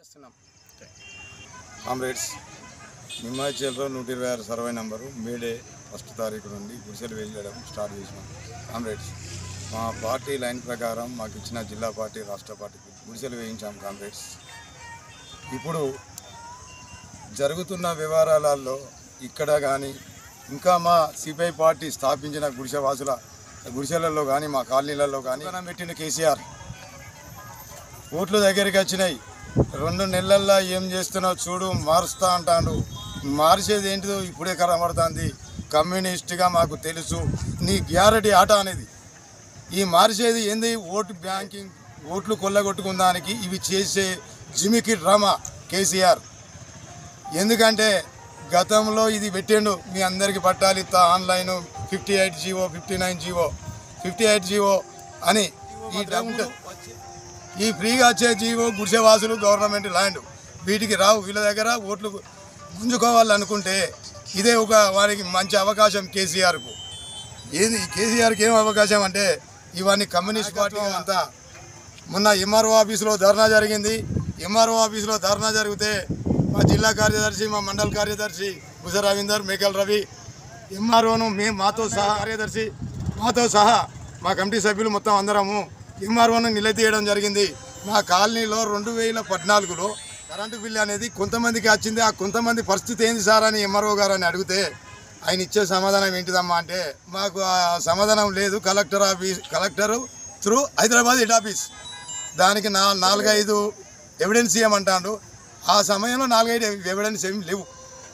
చేస్తున్నాం కామ్రేడ్స్ నిమ్మాచల్లో నూట ఇరవై ఆరు సర్వే నంబరు మేడే ఫస్ట్ తారీఖు నుండి గుడిసెలు వేయడం స్టార్ట్ చేసినాం కామ్రేడ్స్ మా పార్టీ లైన్ ప్రకారం మాకు ఇచ్చిన జిల్లా పార్టీ రాష్ట్ర పార్టీకి గుడిసెలు వేయించాం కామ్రేడ్స్ ఇప్పుడు జరుగుతున్న వ్యవహారాలలో ఇక్కడ కానీ ఇంకా మా సిపిఐ పార్టీ స్థాపించిన గుడిసె వాసుల గుడిసెలలో కానీ మా కాలనీలలో కానీ మనం పెట్టిన కేసీఆర్ ఓట్లు దగ్గరికి వచ్చినాయి రెండు నెలల్లో ఏం చేస్తున్నావు చూడు మారుస్తా అంటాడు మార్చేది ఏంటిదో ఇప్పుడే కనబడుతుంది కమ్యూనిస్ట్గా మాకు తెలుసు నీ గ్యారెంటీ ఆట అనేది ఈ మార్చేది ఏంది ఓటు బ్యాంకింగ్ ఓట్లు కొల్లగొట్టుకుందానికి ఇవి చేసే జిమికి డ్రామా కేసీఆర్ ఎందుకంటే గతంలో ఇది పెట్టిండు మీ అందరికి పట్టాలి ఇస్తా online fifty eight GO fifty nine GO fifty eight GO అని ఈ డబ్బు ఈ ఫ్రీగా వచ్చే జీవో గుడిసెవాసులు గవర్నమెంట్ ల్యాండ్ వీటికి రావు వీళ్ళ దగ్గర ఓట్లు గుంజుకోవాలనుకుంటే ఇదే ఒక వారికి మంచి అవకాశం కేసీఆర్కు ఏది కేసీఆర్కి ఏం అవకాశం అంటే ఇవన్నీ కమ్యూనిస్ట్ పార్టీ అంతా మొన్న ఎంఆర్ఓ ఆఫీసులో ధర్నా జరిగింది ఎంఆర్ఓ ఆఫీసులో ధర్నా జరిగితే మా జిల్లా కార్యదర్శి మా మండల కార్యదర్శి భుజ రవీందర్ మేకల్ రవి ఎంఆర్ఓను మేము మాతో సహా కార్యదర్శి మాతో సహా మా కమిటీ సభ్యులు మొత్తం అందరము ఎంఆర్ఓను నిలదీయడం జరిగింది మా కాలనీలో రెండు వేల పద్నాలుగులో కరెంటు బిల్లు అనేది కొంతమందికి వచ్చింది ఆ కొంతమంది పరిస్థితి ఏంది సార్ అని ఎంఆర్ఓ గారు అని అడిగితే ఆయన ఇచ్చే సమాధానం ఏంటిదమ్మా అంటే మాకు ఆ సమాధానం లేదు collector office collector through Hyderabad head office దానికి నా నాలుగైదు ఎవిడెన్స్ ఇవ్వమంటాడు ఆ సమయంలో నాలుగైదు ఎవిడెన్స్ ఏమి లేవు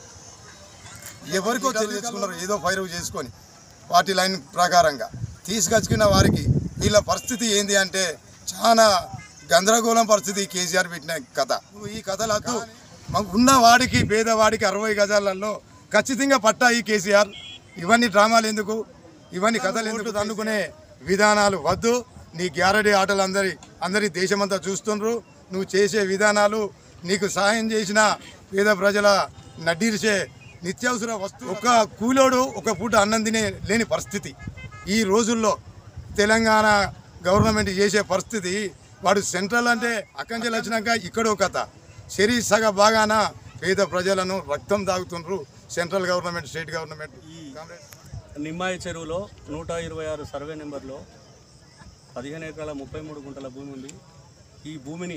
ఎవరికో తెలియచుకున్నారు ఏదో ఫైర్ చేసుకొని పార్టీ లైన్ ప్రకారంగా తీసుకొచ్చుకున్న వారికి వీళ్ళ పరిస్థితి ఏంది అంటే చాలా గందరగోళం పరిస్థితి కేసీఆర్ పెట్టిన కథ ఈ కథలకు మాకు ఉన్న వాడికి పేదవాడికి అరవై గజాలలో ఖచ్చితంగా పట్టా ఈ కేసీఆర్ ఇవన్నీ డ్రామాలు ఎందుకు ఇవన్నీ కథలు ఎందుకు అనుకునే విధానాలు వద్దు నీ గ్యారడీ ఆటలు అందరి అందరి దేశమంతా చూస్తుండ్రు నువ్వు చేసే విధానాలు నీకు సహాయం చేసిన పేద ప్రజల నడ్డిరిచే నిత్యావసర వస్తువు ఒక కూలోడు ఒక పూట అన్నం తినే లేని పరిస్థితి ఈ రోజుల్లో తెలంగాణ గవర్నమెంట్ చేసే పరిస్థితి వాడు సెంట్రల్ అంటే అక్కంచెలు వచ్చినాక ఇక్కడో కథ శరీ సగ బాగాన పేద ప్రజలను రక్తం తాగుతుండ్రు central government state government Congress నిమ్మాయి చెరువులో నూట ఇరవై ఆరు సర్వే నెంబర్లో పదిహేను ఎకరాల ముప్పై మూడు గుంటల భూమి ఉంది ఈ భూమిని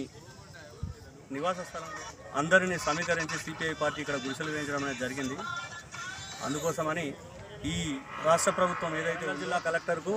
నివాస స్థలం అందరినీ సమీకరించి సిపిఐ పార్టీ ఇక్కడ గుడిసెలు వేయించడం అనేది జరిగింది అందుకోసమని ఈ రాష్ట్ర ప్రభుత్వం ఏదైతే జిల్లా కలెక్టర్కు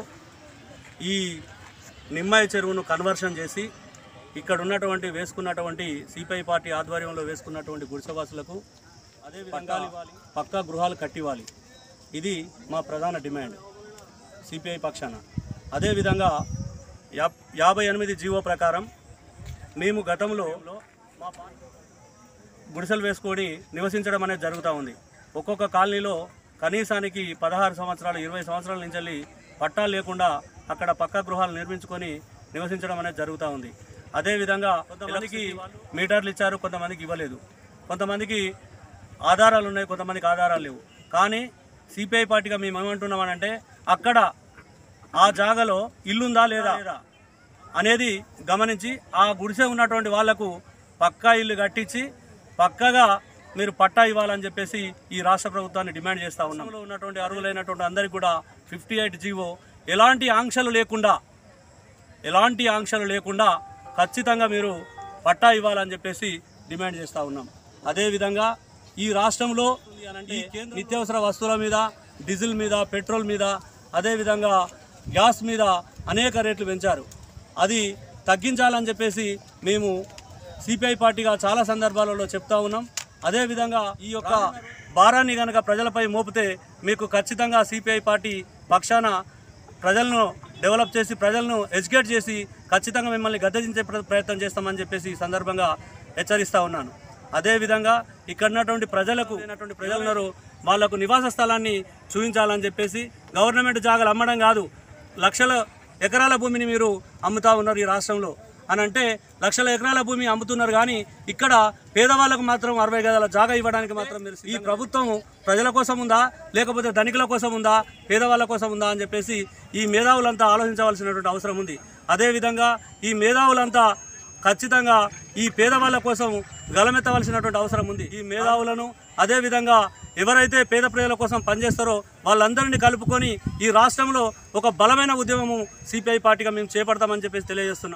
ఈ నిమ్మాయి చెరువును కన్వర్షన్ చేసి ఇక్కడ ఉన్నటువంటి వేసుకున్నటువంటి సిపిఐ పార్టీ ఆధ్వర్యంలో వేసుకున్నటువంటి గుడిసెవాసులకు అదేవిధంగా పక్కా గృహాలు కట్టివ్వాలి ఇది మా ప్రధాన డిమాండ్ సిపిఐ పక్షాన అదేవిధంగా యా యాభై ఎనిమిది జీవో ప్రకారం మేము గతంలో మా పా- గుడిసెలు వేసుకొని నివసించడం అనేది జరుగుతూ ఉంది ఒక్కొక్క కాలనీలో కనీసానికి పదహారు సంవత్సరాలు ఇరవై సంవత్సరాల నుంచి వెళ్ళి పట్టాలు లేకుండా అక్కడ పక్కా గృహాలు నిర్మించుకొని నివసించడం అనేది జరుగుతూ ఉంది అదేవిధంగా కొంతమందికి మీటర్లు ఇచ్చారు కొంతమందికి ఇవ్వలేదు కొంతమందికి ఆధారాలు ఉన్నాయి కొంతమందికి ఆధారాలు లేవు కానీ సిపిఐ పార్టీగా మేము ఏమంటున్నామనంటే అక్కడ ఆ జాగాలో ఇల్లుందా లేదా అనేది గమనించి ఆ గుడిసె ఉన్నటువంటి వాళ్లకు పక్కా ఇల్లు కట్టించి పక్కగా మీరు పట్టా ఇవ్వాలని చెప్పేసి ఈ రాష్ట్ర ప్రభుత్వాన్ని డిమాండ్ చేస్తా ఉన్నాం లో ఉన్నటువంటి అర్హులైనటువంటి అందరికీ కూడా ఫిఫ్టీ ఎయిట్ జీవో ఎలాంటి ఆంక్షలు లేకుండా ఎలాంటి ఆంక్షలు లేకుండా ఖచ్చితంగా మీరు పట్టా ఇవ్వాలని చెప్పేసి డిమాండ్ చేస్తూ ఉన్నాం అదేవిధంగా ఈ రాష్ట్రంలో ఈ నిత్యావసర వస్తువుల మీద డీజిల్ మీద పెట్రోల్ మీద అదేవిధంగా గ్యాస్ మీద అనేక రేట్లు పెంచారు అది తగ్గించాలని చెప్పేసి మేము సిపిఐ పార్టీగా చాలా సందర్భాలలో చెప్తా ఉన్నాం అదేవిధంగా ఈ యొక్క భారాన్ని కనుక ప్రజలపై మోపితే మీకు ఖచ్చితంగా సిపిఐ పార్టీ పక్షాన ప్రజలను డెవలప్ చేసి ప్రజలను ఎడ్యుకేట్ చేసి ఖచ్చితంగా మిమ్మల్ని గద్దెదించే ప్ర- ప్రయత్నం చేస్తామని చెప్పేసి ఈ సందర్భంగా హెచ్చరిస్తా ఉన్నాను అదేవిధంగా ఇక్కడ ఉన్నటువంటి ప్రజలకు ఉన్నటువంటి ప్రజలు ఉన్నారు వాళ్లకు నివాస స్థలాన్ని చూపించాలని చెప్పేసి గవర్నమెంట్ జాగాలు అమ్మడం కాదు లక్షల ఎకరాల భూమిని మీరు అమ్ముతా ఉన్నారు ఈ రాష్ట్రంలో అని అంటే లక్షల ఎకరాల భూమి అమ్ముతున్నారు కానీ ఇక్కడ పేదవాళ్ళకు మాత్రం అరవై గదాల జాగా ఇవ్వడానికి మాత్రం మీరు ఈ ప్రభుత్వం ప్రజల కోసం ఉందా లేకపోతే ధనికుల కోసం ఉందా పేదవాళ్ళ కోసం ఉందా అని చెప్పేసి ఈ మేధావులంతా ఆలోచించవలసినటువంటి అవసరం ఉంది అదేవిధంగా ఈ మేధావులంతా ఖచ్చితంగా ఈ పేదవాళ్ళ కోసం గలమెత్తవలసినటువంటి అవసరం ఉంది ఈ మేధావులను అదేవిధంగా ఎవరైతే పేద ప్రజల కోసం పనిచేస్తారో వాళ్ళందరినీ కలుపుకొని ఈ రాష్ట్రంలో ఒక బలమైన ఉద్యమము సిపిఐ పార్టీగా మేము చేపడతామని చెప్పేసి తెలియజేస్తున్నాం